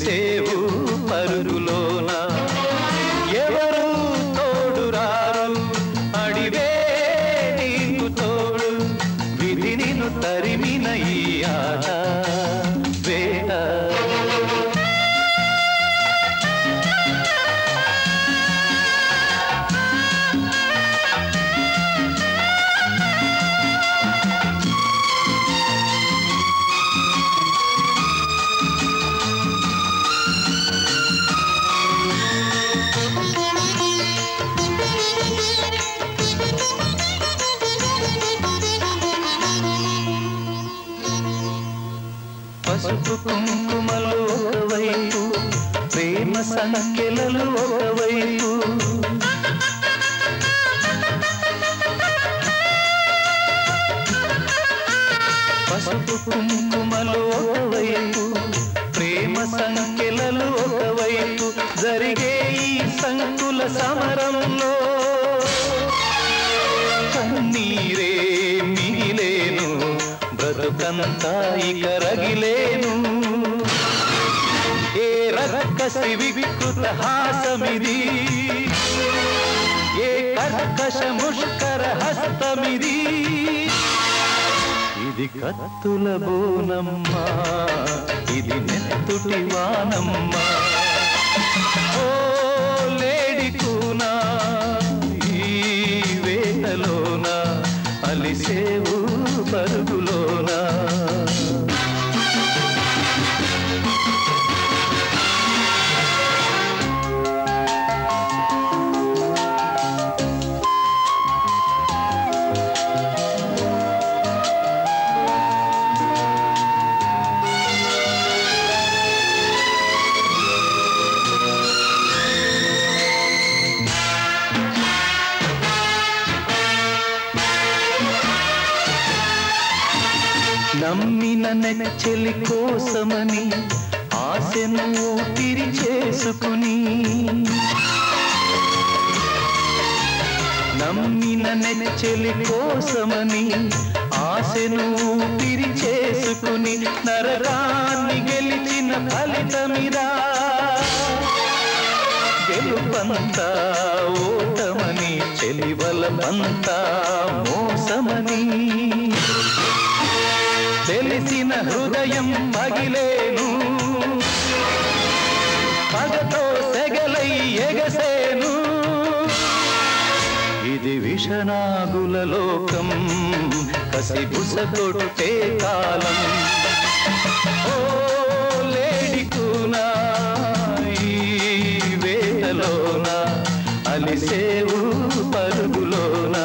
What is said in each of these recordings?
అలిసేవు పరుగులోన ఎవరు తోడు రారు అడివే నీకు తోడు విధి నిన్ను తరిమిన ఈ ఆట వేట పసుపు కుంకుమలు ఒకవైపు ప్రేమ సంఖ్యలలు ఒకవైపు పసుపు కుంకుమలు ఒకవైపు ప్రేమ సంఖ్యలలు ఒకవైపు జరిగే ఈ సంకుల సమరంలో కన్నీరే మిగిలేను బ్రతుకంతా ఇక రగిలేను ఏ రక్కసి వికృత హాసమిది ఏ కర్కశ ముష్కర హస్తమిది ఇది కత్తుల బోనమ్మా ఇది నెత్తుటి వానమ్మా ఓ లేడి కూనా ఈ వేటలోన అలిసేవు పరుగులోనా నమ్మిన నెచ్చలి కోసమని ఆశను ఊపిరి చేసుకుని నమ్మిన నెచ్చలి కోసమని ఆశను ఊపిరి చేసుకుని నరకాన్ని గెలిచిన ఫలితమిరా గెలుపంతా ఓటమని చెలివలమంతా మోసమని తెలిసిన హృదయం పగిలేను పగతో సెగలై ఎగసేను ఇది విషనాగుల లోకం కసి బుస కొట్టే కాలం ఓ లేడి కూనా ఈ వేటలోన అలిసేవు పరుగులోనా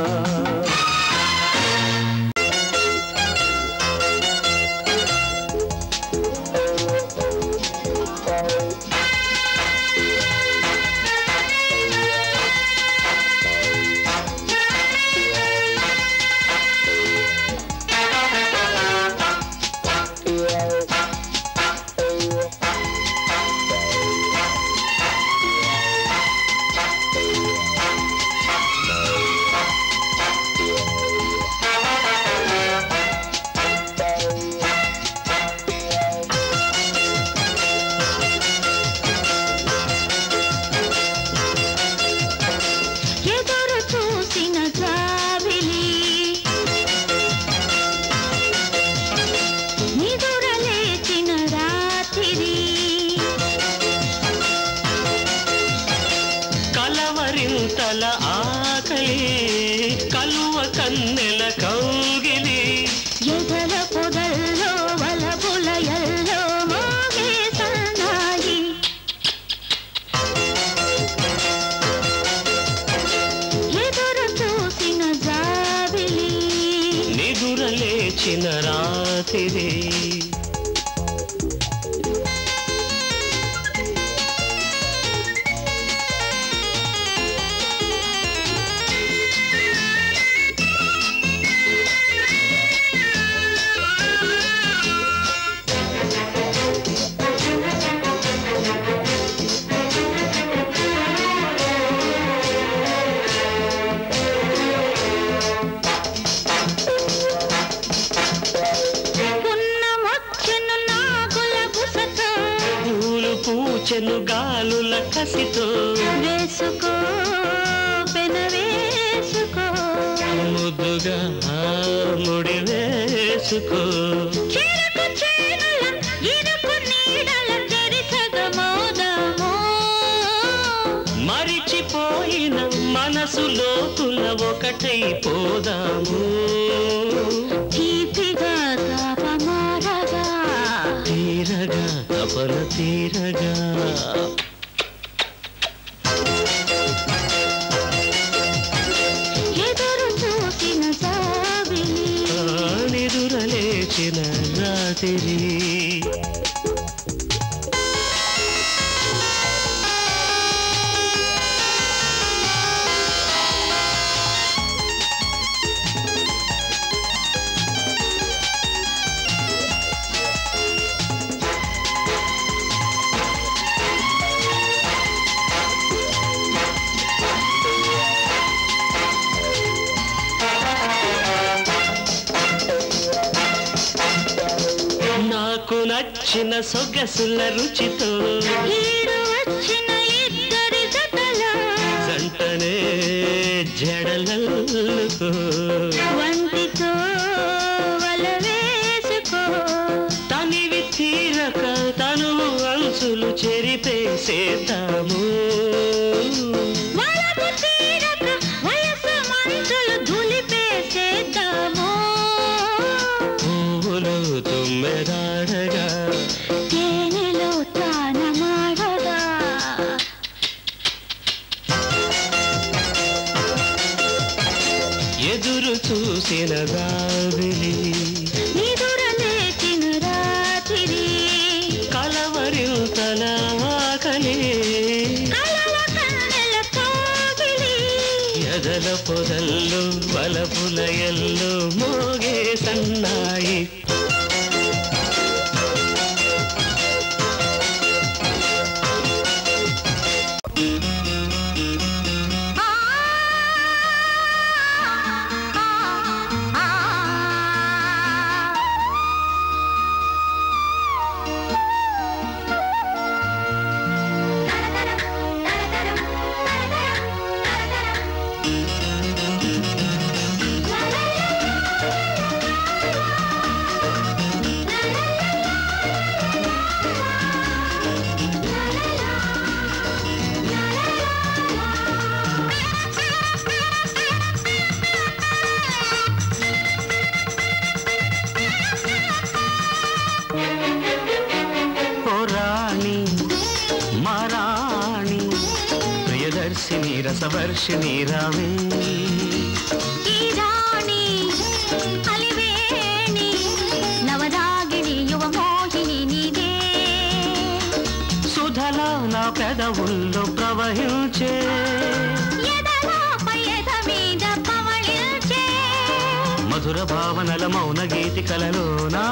ఎదురు చూసిన జాబిలి నిదుర లేచిన రాత్రి కలవరింతల ఆకలి కలువ కన్నెల కౌగిలి ఎదల పొదల్లో వలపుల ఎల్లో మోగే సన్నాయి ఎదురు చూసిన జాబిలి నిదుర లేచిన రాత్రి ఉన్న మొత్తం వీచెను గాలుల కసితో వేసుకో పెన వేసుకో ముద్దుగా ముడి వేసుకో చిరుకు చేనుల ఇరుకు నీడల చెరిసగమోదమో మరిచిపోయిన మనసు లోతుల ఒకటైపోదాము తీపిగా తాపమారగా తీరగా తపన తీరగా ఎదురు చూసిన సావిలి నిదురలేచిన రాత్రి నాకు నచ్చిన సొగసుల రుచితో ఈడు వచ్చిన ఇద్దరి జతల జంటనే జడలల్లుకో వంటితో వల వేసుకో తనివి తీరక తనువు అంచులు చెరిపేసేద్దాము వలపు తీరక వయసు మంచులు దులిపేసేద్దాము పువ్వులు తుమ్మెదాడగా తేనెలో తానమాడగా ఎదురు చూసిన గావిలి నిదురలేచిన రాత్రి కలవరింతల ఆకలి కలల కన్నెల కోగిలి ఎదల పొదల్లో వలపుల ఎల్లో మోగే సన్నాయి ఆ ఆ ఓ రాణి మారాణి ప్రియదర్శిని రసవర్షిణి రావే ఈ రాణి అలివేణి నవరాగిణి యువమోహిని నీదే సుధలా నా పెదవుల్లో ప్రవహించే ఎదలో పయ్యద మీద పవళించే మధుర భావనల మౌన గీతికలలోనా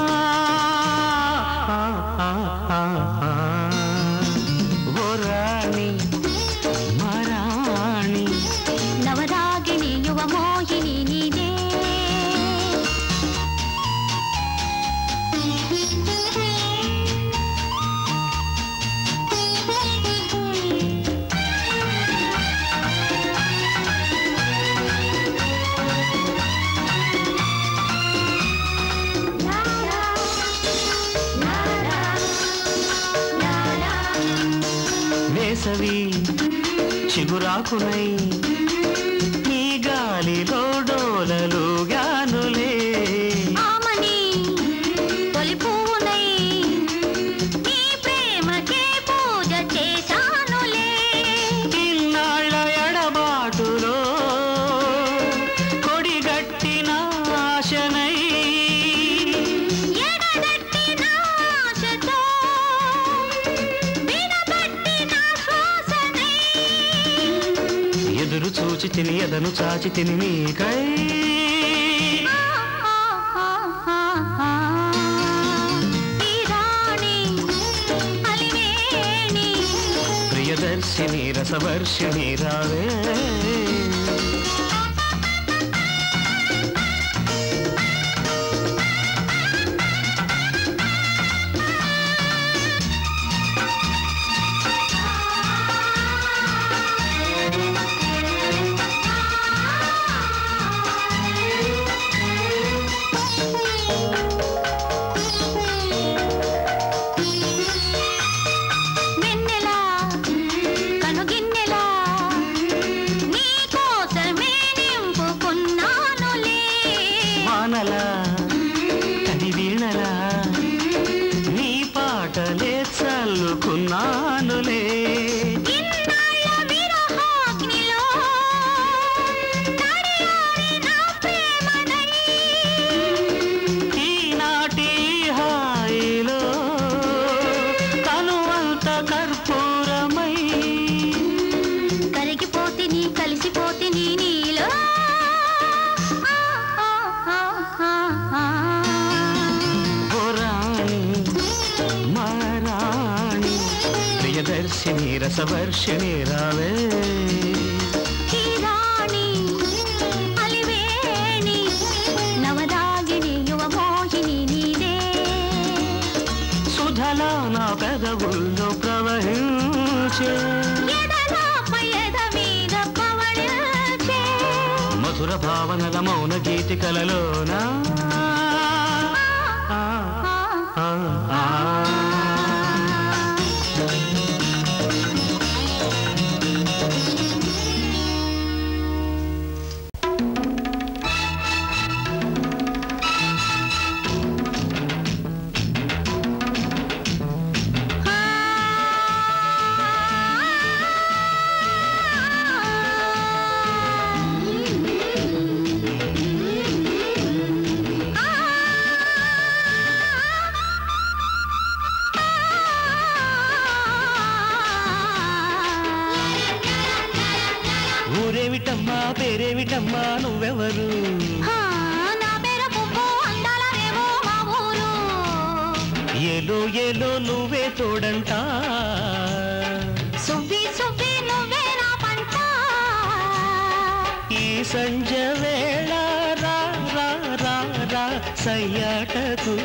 ఓ రాణి మారాణి నవరాగిణి యువమోహిని నీదే వేసవి చిగురాకునై నీ గాలిలో డోలలు గానులే ఆమని తొలి పువ్వునై నీ ప్రేమకే పూజ చేశానులే ఇన్నాళ్ళ ఎడబాటులో కొడిగట్టిన ఆశనై ఎడగట్టిన ఆశతో విడబట్టిన శ్వాసనై ఎదురు చూచి తిని ఎదను చాచి తిని నీకై ఈ రాణి అలివేణి ప్రియదర్శిని రసవర్షిణి రావే పాటలా కని వీణలా నీ పాటలే చల్లుకున్నానులే ఇన్నాళ్ళ విరహాగ్నిలో తడియారి నా ప్రేమనై ఈనాటి హాయిలో తనువంత కర్పూరమై కరిగిపోతిని కలిసిపోతిని నీలో ఆ, ఆ, ఆ, ఆ, ఆ. ఓ రాణి మహారాణి ప్రియదర్శిని రసవర్షిణి రావే ఈ రాణి అలివేణి నవరాగిణి యువమోహిని నీదే సుధలా నా పెదవుల్లో ప్రవహించే ఎదలాపై ఎద మీద పవళించే మధుర భావనల మౌన గీతికలలోనా ఆ, ఆ, ఆ. ఊరేమిటమ్మా పేరేమిటమ్మా నువ్వెవరు ఆ, నా పేరు పువ్వు అందాలనేమో మా ఊరు ఏలో ఏలో నువ్వే తోడంట సువ్వి సువ్వి నువ్వే నా పంట ఈ సంజ వేళ రా రా రా రా సయ్యాటకు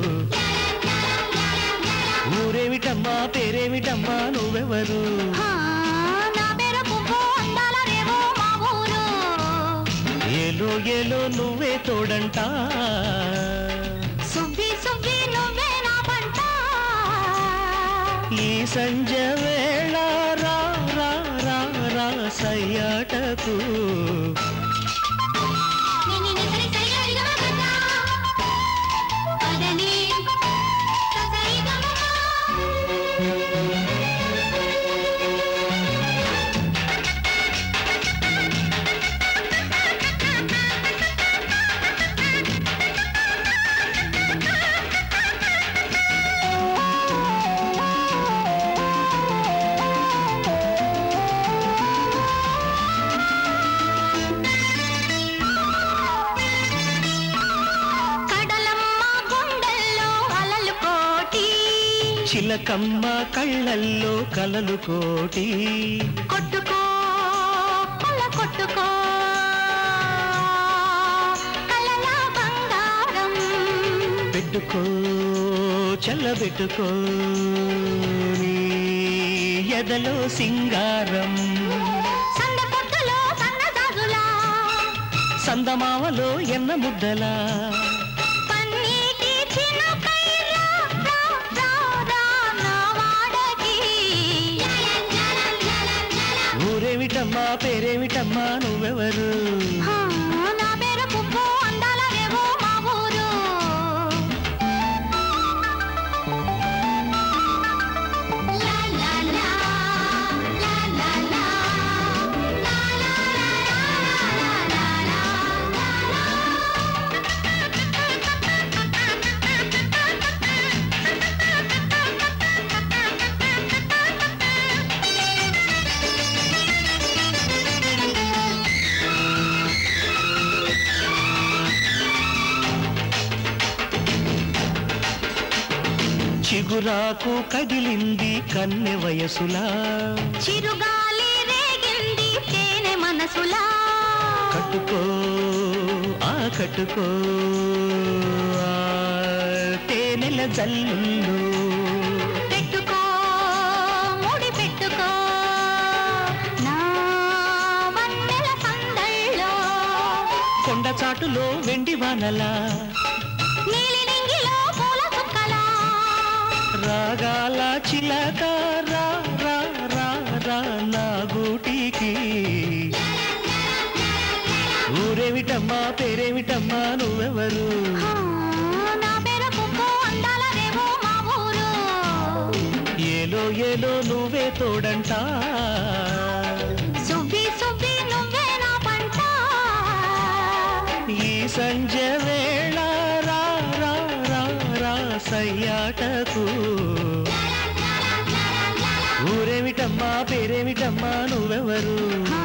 ఊరేమిటమ్మా పేరేమిటమ్మా నువ్వెవరు ఆ, నా పేరు పువ్వు అందాలనేమో మా ఊరు ఏలో ఏలో నువ్వే తోడంట సువ్వి సువ్వి నువ్వే నా పంట ఈ సంజ వేళ రా రా రా రా సయ్యాటకు నిన్ను నిసరి సరిగరిగమ కథ. పదని ససరిగమమ. కడలమ్మ గుండెల్లో అలలు కోటి చిలకమ్మ కళ్ళల్లో కలలు కోటి కొట్టుకో కళ్ళ కొట్టుకో కలల బంగారం పెట్టుకో చల్లబెట్టుకో నీ ఎదలో సింగారం సంద పొట్టులో సన్నజాజులా సందమావలో ఎన్న ముద్దలా పన్నీటి చినుకై రా, రా, రా, రా నా వాడకి. ఊరేమిటమ్మా పేరేమిటమ్మా నువ్వెవరు ఆ, నా పేరు పువ్వు అందాలనేమో మా ఊరు లా, లా, లా, లా, లా, లా, లా, లా, లా, లా, లా, లా, లా. చిగురాకు కదిలింది కన్నె వయసులా చిరుగాలి రేగింది తేనె మనసులా కట్టుకో ఆ కట్టుకో ఆ తేనెల జల్లుల్లో పెట్టుకో ముడి పెట్టుకో నా వన్నెల సందళ్ళో కొండ చాటులో వెండి వానలా నీలి నింగిలో పూల చుక్కలా రాగాల చిలక రా రా రా రా నా గూటికి ఊరేమిట ఊరేమిటమ్మా పేరేమిటమ్మా నువ్వెవరు ఆ, నా పేరు పువ్వు అందాల రేవు మా ఊరు ఏలో ఏలో నువ్వే తోడంట సువ్వి సువ్వి నువ్వే నా పంట ఈ సంజ వేళ రా రా రా రా సయ్యాటకు ఊరేమిటమ్మా పేరేమిటమ్మా నువ్వెవరు ఆ,